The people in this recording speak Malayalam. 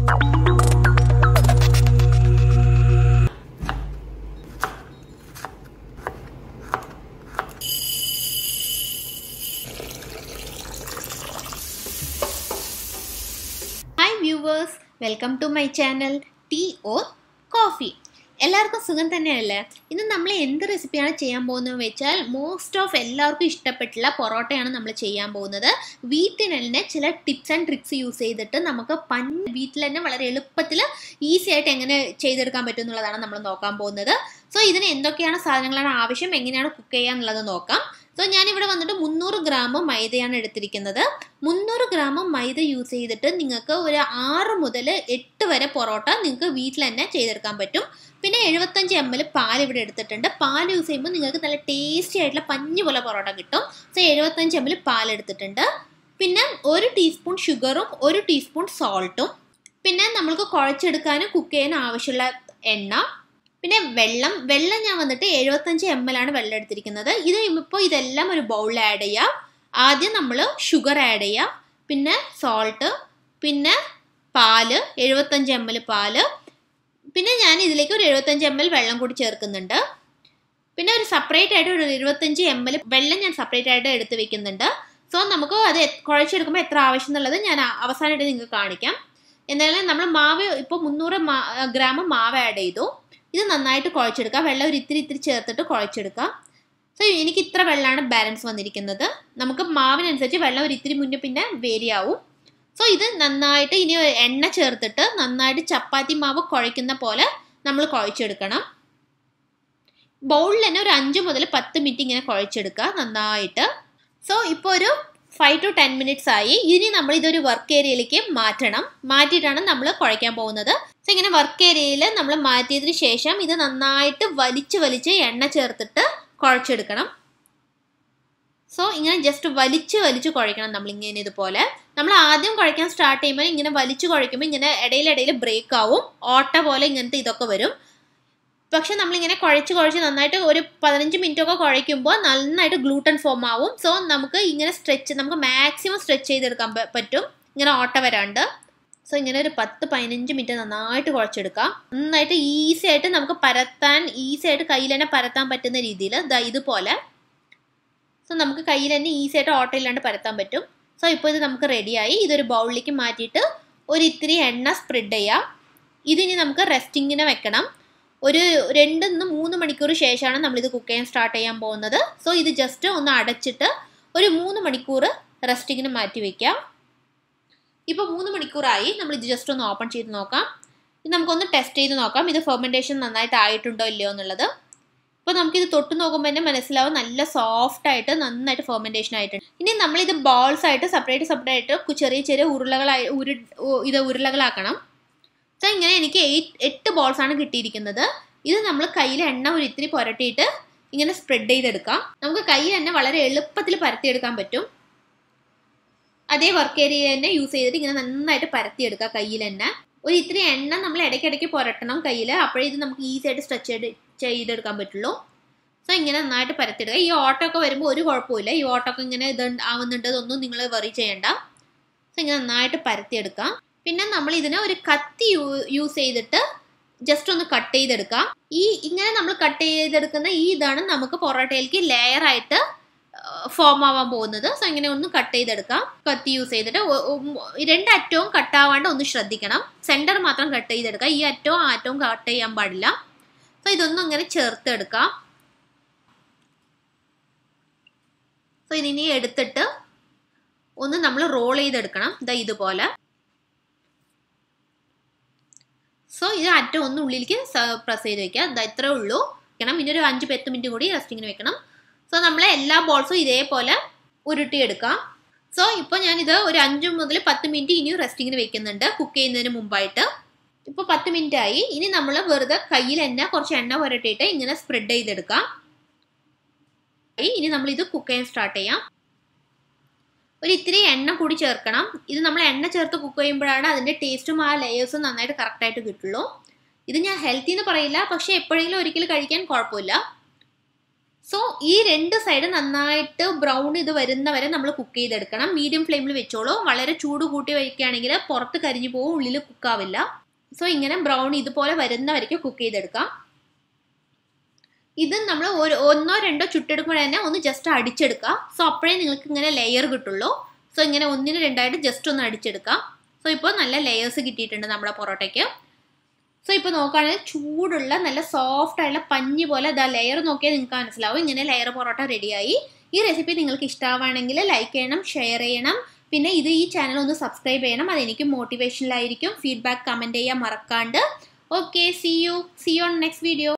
hi viewers welcome to my channel tea or coffee എല്ലാവർക്കും സുഖം തന്നെയല്ലേ ഇന്ന് നമ്മൾ എന്ത് റെസിപ്പിയാണ് ചെയ്യാൻ പോകുന്നത് വെച്ചാൽ മോസ്റ്റ് ഓഫ് എല്ലാവർക്കും ഇഷ്ടപ്പെട്ടുള്ള പൊറോട്ടയാണ് നമ്മൾ ചെയ്യാൻ പോകുന്നത് വീട്ടിൽ തന്നെ ചില ടിപ്സ് ആൻഡ് ട്രിക്സ് യൂസ് ചെയ്തിട്ട് നമുക്ക് പൻ വീട്ടിൽ തന്നെ വളരെ എളുപ്പത്തിൽ ഈസി ആയിട്ട് എങ്ങനെ ചെയ്തെടുക്കാൻ പറ്റും എന്നുള്ളതാണ് നമ്മൾ നോക്കാൻ പോകുന്നത് സോ ഇതിന് എന്തൊക്കെയാണ് സാധനങ്ങളാണ് ആവശ്യം എങ്ങനെയാണ് കുക്ക് ചെയ്യുക എന്നുള്ളത് നോക്കാം സോ ഞാനിവിടെ വന്നിട്ട് മുന്നൂറ് ഗ്രാം മൈദയാണ് എടുത്തിരിക്കുന്നത് മുന്നൂറ് ഗ്രാം മൈദ യൂസ് ചെയ്തിട്ട് നിങ്ങൾക്ക് ഒരു ആറ് മുതൽ എട്ട് വരെ പൊറോട്ട നിങ്ങൾക്ക് വീട്ടിൽ തന്നെ ചെയ്തെടുക്കാൻ പറ്റും പിന്നെ എഴുപത്തഞ്ച് എം എൽ പാൽ ഇവിടെ എടുത്തിട്ടുണ്ട് പാൽ യൂസ് ചെയ്യുമ്പോൾ നിങ്ങൾക്ക് നല്ല ടേസ്റ്റി ആയിട്ടുള്ള പഞ്ഞു പോലെ പൊറോട്ട കിട്ടും സോ എഴുപത്തഞ്ച് എം എൽ പാൽ എടുത്തിട്ടുണ്ട് പിന്നെ ഒരു ടീസ്പൂൺ ഷുഗറും ഒരു ടീസ്പൂൺ സോൾട്ടും പിന്നെ നമ്മൾക്ക് കുഴച്ചെടുക്കാനും കുക്ക് ചെയ്യാനും ആവശ്യമുള്ള എണ്ണ പിന്നെ വെള്ളം വെള്ളം ഞാൻ വന്നിട്ട് എഴുപത്തഞ്ച് എം എൽ ആണ് വെള്ളം എടുത്തിരിക്കുന്നത് ഇത് ഇപ്പോൾ ഇതെല്ലാം ഒരു ബൗളിൽ ആഡ് ചെയ്യാം ആദ്യം നമ്മൾ ഷുഗർ ആഡ് ചെയ്യാം പിന്നെ സോൾട്ട് പിന്നെ പാല് എഴുപത്തഞ്ച് എം എൽ പാല് പിന്നെ ഞാൻ ഇതിലേക്ക് ഒരു എഴുപത്തഞ്ച് എം എൽ വെള്ളം കൂടി ചേർക്കുന്നുണ്ട് പിന്നെ ഒരു സെപ്പറേറ്റ് ആയിട്ട് ഒരു എഴുപത്തഞ്ച് എം എൽ വെള്ളം ഞാൻ സെപ്പറേറ്റ് ആയിട്ട് എടുത്ത് വെക്കുന്നുണ്ട് സോ നമുക്ക് അത് കുഴച്ചെടുക്കുമ്പോൾ എത്ര ആവശ്യം എന്നുള്ളത് ഞാൻ അവസാനമായിട്ട് നിങ്ങൾക്ക് കാണിക്കാം എന്നാലും നമ്മൾ മാവ് ഇപ്പോൾ മുന്നൂറ് ഗ്രാം മാവ് ആഡ് ചെയ്തു ഇത് നന്നായിട്ട് കുഴച്ചെടുക്കുക വെള്ളം ഒരു ഇത്തിരി ഇത്തിരി ചേർത്തിട്ട് കുഴച്ചെടുക്കാം സോ എനിക്ക് ഇത്ര വെള്ളമാണ് ബാലൻസ് വന്നിരിക്കുന്നത് നമുക്ക് മാവിനനുസരിച്ച് വെള്ളം ഒരു ഇത്തിരി മുന്നേ പിന്നെ വേരി ആവും സോ ഇത് നന്നായിട്ട് ഇനി എണ്ണ ചേർത്തിട്ട് നന്നായിട്ട് ചപ്പാത്തി മാവ് കുഴയ്ക്കുന്ന പോലെ നമ്മൾ കുഴച്ചെടുക്കണം ബൗളിൽ തന്നെ ഒരു അഞ്ച് മുതൽ പത്ത് മിനിറ്റ് ഇങ്ങനെ കുഴച്ചെടുക്കുക നന്നായിട്ട് സോ ഇപ്പോൾ ഒരു ഫൈവ് ടു ടെൻ മിനിറ്റ്സ് ആയി ഇനി നമ്മൾ ഇതൊരു വർക്ക് ഏരിയയിലേക്ക് മാറ്റണം മാറ്റിയിട്ടാണ് നമ്മൾ കുഴയ്ക്കാൻ പോകുന്നത് സോ ഇങ്ങനെ വർക്ക് ഏരിയയിൽ നമ്മൾ മാറ്റിയതിന് ശേഷം ഇത് നന്നായിട്ട് വലിച്ച് വലിച്ച് എണ്ണ ചേർത്തിട്ട് കുഴച്ചെടുക്കണം സോ ഇങ്ങനെ ജസ്റ്റ് വലിച്ച് വലിച്ച് കുഴയ്ക്കണം നമ്മൾ ഇങ്ങനെ ഇതുപോലെ നമ്മൾ ആദ്യം കുഴയ്ക്കാൻ സ്റ്റാർട്ട് ചെയ്യുമ്പോൾ ഇങ്ങനെ വലിച്ച് കുഴയ്ക്കുമ്പോൾ ഇങ്ങനെ ഇടയിലിടയിൽ ബ്രേക്ക് ആവും ഓട്ട പോലെ ഇങ്ങനത്തെ ഇതൊക്കെ വരും പക്ഷെ നമ്മളിങ്ങനെ കുഴച്ച് കുഴച്ച് നന്നായിട്ട് ഒരു പതിനഞ്ച് മിനിറ്റ് ഒക്കെ കുഴയ്ക്കുമ്പോൾ നന്നായിട്ട് ഗ്ലൂട്ടൻ ഫോം ആവും സോ നമുക്ക് ഇങ്ങനെ സ്ട്രെച്ച് നമുക്ക് മാക്സിമം സ്ട്രെച്ച് ചെയ്തെടുക്കാൻ പറ്റും ഇങ്ങനെ ഓട്ട വരാണ്ട് സോ ഇങ്ങനെ ഒരു പത്ത് പതിനഞ്ച് മിനിറ്റ് നന്നായിട്ട് കുഴച്ചെടുക്കാം നന്നായിട്ട് ഈസി ആയിട്ട് നമുക്ക് പരത്താൻ ഈസി ആയിട്ട് കയ്യിൽ തന്നെ പരത്താൻ പറ്റുന്ന രീതിയിൽ ഇതുപോലെ സോ നമുക്ക് കയ്യിൽ തന്നെ ഈസി ആയിട്ട് ഓട്ടയില്ലാണ്ട് പരത്താൻ പറ്റും സോ ഇപ്പോൾ ഇത് നമുക്ക് റെഡിയായി ഇതൊരു ബൗളിലേക്ക് മാറ്റിയിട്ട് ഒരു ഇത്തിരി എണ്ണ സ്പ്രെഡ് ചെയ്യാം ഇതിനി നമുക്ക് റെസ്റ്റിങ്ങിന് വെക്കണം ഒരു രണ്ട് നിന്ന് മൂന്ന് മണിക്കൂർ ശേഷമാണ് നമ്മളിത് കുക്ക് ചെയ്യാൻ സ്റ്റാർട്ട് ചെയ്യാൻ പോകുന്നത് സോ ഇത് ജസ്റ്റ് ഒന്ന് അടച്ചിട്ട് ഒരു മൂന്ന് മണിക്കൂർ റെസ്റ്റിങ്ങിന് മാറ്റി വയ്ക്കാം ഇപ്പോൾ മൂന്ന് മണിക്കൂറായി നമ്മൾ ഇത് ജസ്റ്റ് ഒന്ന് ഓപ്പൺ ചെയ്ത് നോക്കാം ഇത് നമുക്കൊന്ന് ടെസ്റ്റ് ചെയ്ത് നോക്കാം ഇത് ഫെർമെൻറ്റേഷൻ നന്നായിട്ട് ആയിട്ടുണ്ടോ ഇല്ലയോ എന്നുള്ളത് ഇപ്പോൾ നമുക്കിത് തൊട്ട് നോക്കുമ്പോൾ തന്നെ മനസ്സിലാവും നല്ല സോഫ്റ്റ് ആയിട്ട് നന്നായിട്ട് ഫെർമെൻറ്റേഷൻ ആയിട്ടുണ്ട് ഇനി നമ്മളിത് ബോൾസ് ആയിട്ട് സെപ്പറേറ്റ് സെപ്പറേറ്റ് ആയിട്ട് ചെറിയ ചെറിയ ഉരുളകളായി ഉരു ഇത് ഉരുളകളാക്കണം സോ ഇങ്ങനെ എനിക്ക് എയ്റ്റ് എട്ട് ബോൾസ് ആണ് കിട്ടിയിരിക്കുന്നത് ഇത് നമ്മൾ കയ്യിൽ എണ്ണ ഒരു ഇത്തിരി പുരട്ടിയിട്ട് ഇങ്ങനെ സ്പ്രെഡ് ചെയ്തെടുക്കാം നമുക്ക് കയ്യിൽ തന്നെ വളരെ എളുപ്പത്തിൽ പരത്തിയെടുക്കാൻ പറ്റും അതേ വർക്ക് ഏരിയ തന്നെ യൂസ് ചെയ്തിട്ട് ഇങ്ങനെ നന്നായിട്ട് പരത്തിയെടുക്കുക കയ്യിൽ തന്നെ ഒരു ഇത്തിരി എണ്ണ നമ്മൾ ഇടയ്ക്കിടയ്ക്ക് പുരട്ടണം കയ്യിൽ അപ്പോഴേ ഇത് നമുക്ക് ഈസി ആയിട്ട് സ്ട്രെച്ച് ചെയ്ത് ചെയ്തെടുക്കാൻ പറ്റുള്ളൂ സോ ഇങ്ങനെ നന്നായിട്ട് പരത്തിയിടുക ഈ ഓട്ടമൊക്കെ വരുമ്പോൾ ഒരു കുഴപ്പമില്ല ഈ ഓട്ടമൊക്കെ ഇങ്ങനെ ഇത് ആവുന്നുണ്ട് ഇതൊന്നും നിങ്ങൾ വെറി ചെയ്യണ്ട സോ ഇങ്ങനെ നന്നായിട്ട് പരത്തിയെടുക്കാം പിന്നെ നമ്മൾ ഇതിനെ ഒരു കത്തി യൂസ് ചെയ്തിട്ട് ജസ്റ്റ് ഒന്ന് കട്ട് ചെയ്തെടുക്കാം ഈ ഇങ്ങനെ നമ്മൾ കട്ട് ചെയ്തെടുക്കുന്ന ഈ ഇതാണ് നമുക്ക് പൊറോട്ടയിലേക്ക് ലെയർ ആയിട്ട് ഫോം ആവാൻ പോകുന്നത് സോ ഇങ്ങനെ ഒന്ന് കട്ട് ചെയ്തെടുക്കാം കത്തി യൂസ് ചെയ്തിട്ട് രണ്ട് അറ്റവും കട്ടാവാണ്ട് ഒന്ന് ശ്രദ്ധിക്കണം സെന്റർ മാത്രം കട്ട് ചെയ്തെടുക്കാം ഈ അറ്റവും ആ അറ്റവും കട്ട് ചെയ്യാൻ പാടില്ല സോ ഇതൊന്നും ഇങ്ങനെ ചേർത്തെടുക്കാം സോ ഇതിനി എടുത്തിട്ട് ഒന്ന് നമ്മൾ റോൾ ചെയ്തെടുക്കണം ഇതാ ഇതുപോലെ സോ ഇത് അറ്റം ഒന്ന് ഉള്ളിലേക്ക് പ്രസ് ചെയ്ത് വെക്കുക ഇതാ ഇത്രേ ഉള്ളൂ വെക്കണം പിന്നെ ഒരു അഞ്ച് പത്ത് മിനിറ്റ് കൂടി റെസ്റ്റിങ്ങിന് വെക്കണം സോ നമ്മൾ എല്ലാ ബോൾസും ഇതേപോലെ ഉരുട്ടിയെടുക്കാം സോ ഇപ്പോൾ ഞാനിത് ഒരു അഞ്ച് മുതൽ പത്ത് മിനിറ്റ് ഇനിയും റെസ്റ്റിങ്ങിന് വെക്കുന്നുണ്ട് കുക്ക് ചെയ്യുന്നതിന് മുമ്പായിട്ട് ഇപ്പോൾ പത്ത് മിനിറ്റ് ആയി ഇനി നമ്മൾ വെറുതെ കയ്യിൽ എണ്ണ കുറച്ച് എണ്ണ പുരട്ടിയിട്ട് ഇങ്ങനെ സ്പ്രെഡ് ചെയ്തെടുക്കാം ഇനി നമ്മൾ ഇത് കുക്ക് ചെയ്യാൻ സ്റ്റാർട്ട് ചെയ്യാം ഒരു ഇത്തിരി എണ്ണ കൂടി ചേർക്കണം ഇത് നമ്മൾ എണ്ണ ചേർത്ത് കുക്ക് ചെയ്യുമ്പോഴാണ് അതിൻ്റെ ടേസ്റ്റും ആ ലെയേഴ്സും നന്നായിട്ട് കറക്റ്റായിട്ട് കിട്ടുള്ളൂ ഇത് ഞാൻ ഹെൽത്തി എന്ന് പറയില്ല പക്ഷേ എപ്പോഴെങ്കിലും ഒരിക്കലും കഴിക്കാൻ കുഴപ്പമില്ല സോ ഈ രണ്ട് സൈഡ് നന്നായിട്ട് ബ്രൗൺ ഇത് വരുന്നവരെ നമ്മൾ കുക്ക് ചെയ്തെടുക്കണം മീഡിയം ഫ്ലെയിമിൽ വെച്ചോളൂ വളരെ ചൂട് കൂട്ടി വയ്ക്കുകയാണെങ്കിൽ പുറത്ത് കരിഞ്ഞു പോകും ഉള്ളിൽ കുക്കാവില്ല സോ ഇങ്ങനെ ബ്രൗൺ ഇതുപോലെ വരുന്നവരേക്ക് കുക്ക് ചെയ്തെടുക്കാം ഇത് നമ്മൾ ഒരു ഒന്നോ രണ്ടോ ചുട്ടെടുക്കുമ്പോൾ തന്നെ ഒന്ന് ജസ്റ്റ് അടിച്ചെടുക്കുക സോ അപ്പോഴേ നിങ്ങൾക്ക് ഇങ്ങനെ ലെയർ കിട്ടുള്ളൂ സോ ഇങ്ങനെ ഒന്നിന് രണ്ടായിട്ട് ജസ്റ്റ് ഒന്ന് അടിച്ചെടുക്കാം സോ ഇപ്പോൾ നല്ല ലെയേഴ്സ് കിട്ടിയിട്ടുണ്ട് നമ്മുടെ പൊറോട്ടയ്ക്ക് സോ ഇപ്പോൾ നോക്കുകയാണെങ്കിൽ ചൂടുള്ള നല്ല സോഫ്റ്റ് ആയിട്ടുള്ള പഞ്ഞി പോലെ ഇതാ ലെയർ നോക്കിയാൽ നിങ്ങൾക്ക് മനസ്സിലാവും ഇങ്ങനെ ലെയർ പൊറോട്ട റെഡിയായി ഈ റെസിപ്പി നിങ്ങൾക്ക് ഇഷ്ടമാവുകയാണെങ്കിൽ ലൈക്ക് ചെയ്യണം ഷെയർ ചെയ്യണം പിന്നെ ഇത് ഈ ചാനൽ ഒന്ന് സബ്സ്ക്രൈബ് ചെയ്യണം അതെനിക്ക് മോട്ടിവേഷനിലായിരിക്കും ഫീഡ്ബാക്ക് കമൻറ്റ് ചെയ്യാൻ മറക്കാണ്ട് okay see you see you on next video